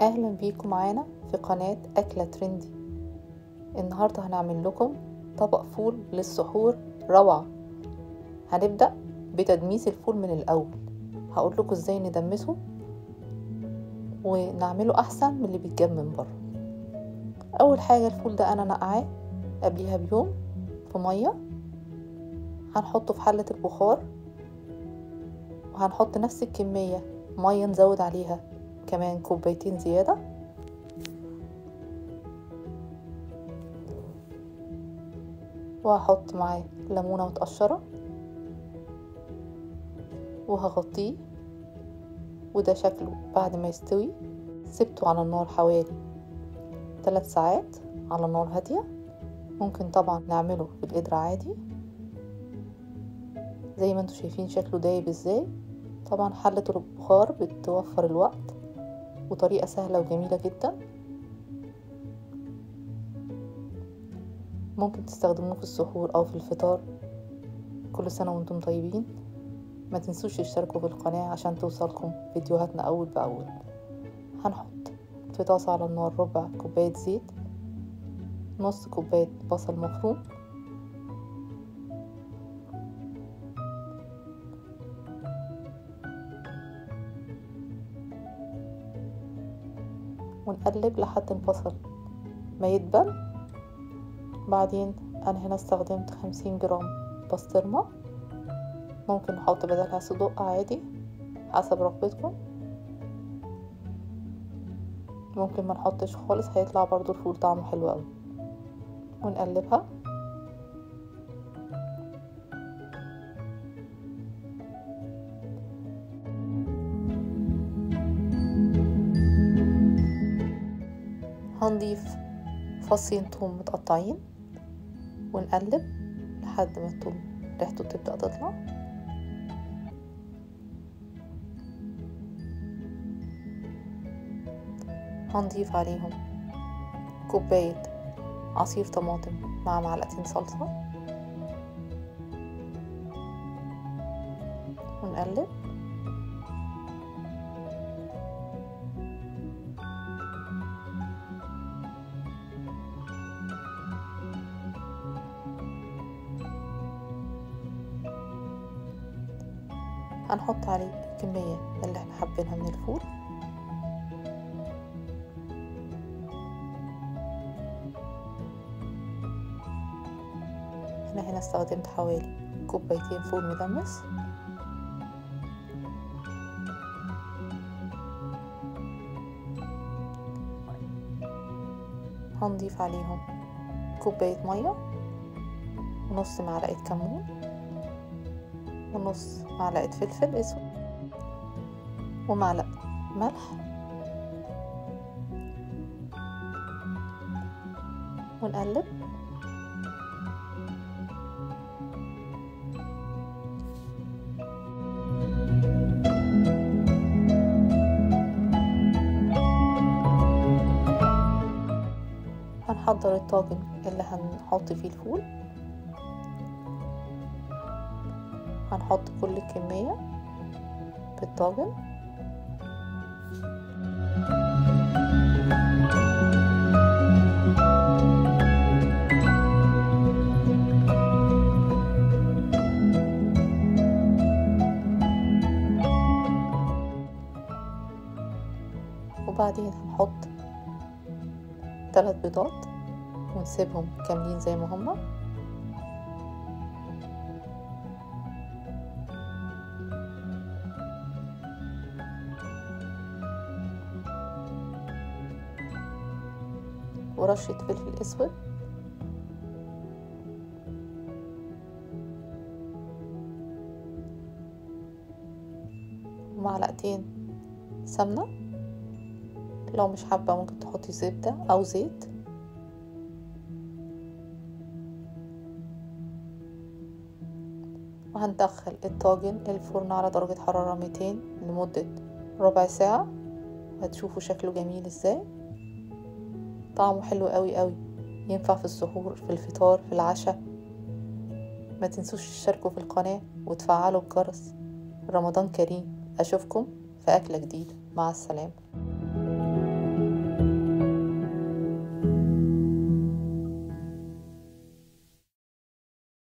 اهلا بيكم معانا في قناة اكلة ترندي النهاردة هنعمل لكم طبق فول للسحور روعة هنبدأ بتدميس الفول من الاول هقول لكم ازاي ندمسه ونعمله احسن من اللي بيتجاب من بره اول حاجة الفول ده انا نقعاه قبليها بيوم في مية هنحطه في حلة البخار وهنحط نفس الكمية مية نزود عليها كمان كوبايتين زيادة وهحط معاه ليمونة متقشرة وهغطيه وده شكله بعد ما يستوي سبته على النار حوالي ثلاث ساعات على نار هادية ممكن طبعا نعمله بالقدرة عادي زي ما انتوا شايفين شكله دايب ازاي طبعا حلة البخار بتوفر الوقت وطريقة سهلة وجميلة جدا ممكن تستخدموه في السحور او في الفطار كل سنة وانتم طيبين ما تنسوش تشتركوا في القناة عشان توصلكم فيديوهاتنا اول باول هنحط في طاسة على النار ربع كوباية زيت نص كوباية بصل مفروم ونقلب لحد البصل ما يدبل بعدين انا هنا استخدمت خمسين جرام بسطرمة ممكن نحط بدلها صدق عادي حسب رغبتكم ممكن ما نحطش خالص هيطلع برضو الفول طعمه حلو قوي ونقلبها هنضيف فصين توم متقطعين ونقلب لحد ما التوم ريحته تبدأ تطلع هنضيف عليهم كوباية عصير طماطم مع معلقتين صلصة ونقلب هنحط عليه الكمية اللي احنا حابينها من الفول انا هنا استخدمت حوالي كوبايتين فول مدمس هنضيف عليهم كوباية مية ونص معلقة كمون ونص معلقة فلفل اسود ومعلقة ملح ونقلب هنحضر الطاجن اللي هنحط فيه الفول هنحط كل الكمية في الطاجن وبعدين هنحط ثلاث بيضات ونسيبهم كاملين زي ما هما ورشة فلفل اسود ومعلقتين سمنة لو مش حابة ممكن تحطي زبدة او زيت وهندخل الطاجن الفرن على درجة حرارة 200 لمدة ربع ساعة وهتشوفوا شكله جميل ازاي طعمه حلو قوي قوي ينفع في السحور في الفطار في العشاء ما تنسوش تشتركوا في القناة وتفعلوا الجرس رمضان كريم أشوفكم في أكلة جديدة مع السلامة